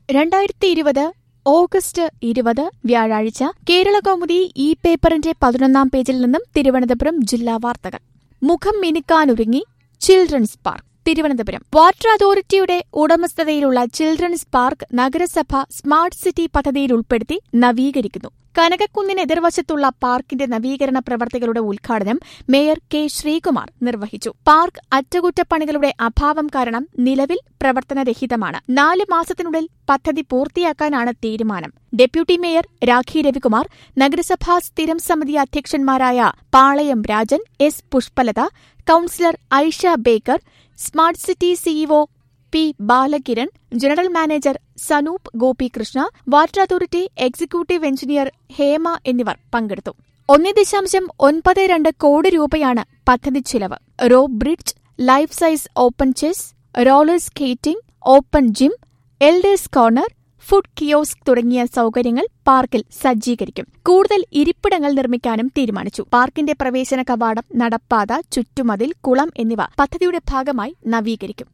രണ്ടായിരത്തി ഇരുപത് ഓഗസ്റ്റ് ഇരുപത് വ്യാഴാഴ്ച കേരളകൗമുദി ഈ പേപ്പറിന്റെ പതിനൊന്നാം പേജിൽ നിന്നും തിരുവനന്തപുരം ജില്ലാ വാർത്തകൾ മുഖം മിനുക്കാനൊരുങ്ങി ചിൽഡ്രൻസ് പാർക്ക് തിരുവനന്തപുരം വാട്ടർ അതോറിറ്റിയുടെ ഉടമസ്ഥതയിലുള്ള ചിൽഡ്രൻസ് പാർക്ക് നഗരസഭ സ്മാർട്ട് സിറ്റി പദ്ധതിയിൽ ഉൾപ്പെടുത്തി നവീകരിക്കുന്നു കനകക്കുന്നിന് എതിർവശത്തുള്ള പാർക്കിന്റെ നവീകരണ പ്രവർത്തികളുടെ ഉദ്ഘാടനം മേയർ കെ ശ്രീകുമാർ നിർവഹിച്ചു പാർക്ക് അറ്റകുറ്റപ്പണികളുടെ അഭാവം കാരണം നിലവിൽ പ്രവർത്തനരഹിതമാണ് നാല് മാസത്തിനുള്ളിൽ പദ്ധതി പൂർത്തിയാക്കാനാണ് തീരുമാനം ഡെപ്യൂട്ടി മേയർ രാഖി രവികുമാർ നഗരസഭാ സ്ഥിരം സമിതി അധ്യക്ഷന്മാരായ Palayam Rajan S Pushpalatha councillor Aisha Baker smart city CEO P Balakiran general manager Sanoop Gopikrishna water authority executive engineer Hema എന്നിവർ പങ്കെടുത്തു ഒന്നേ ദശാംശം ഒൻപത് രണ്ട് കോടി രൂപയാണ് പദ്ധതി ചിലവ് row bridge life size open chess roller skating open gym elders corner food kiosk തുടങ്ങിയ സൌകര്യങ്ങൾ പാർക്കിൽ സജ്ജീകരിക്കും കൂടുതൽ ഇരിപ്പിടങ്ങൾ നിർമ്മിക്കാനും തീരുമാനിച്ചു പാർക്കിന്റെ പ്രവേശന കവാടം നടപ്പാത ചുറ്റുമതിൽ കുളം എന്നിവ പദ്ധതിയുടെ ഭാഗമായി നവീകരിക്കും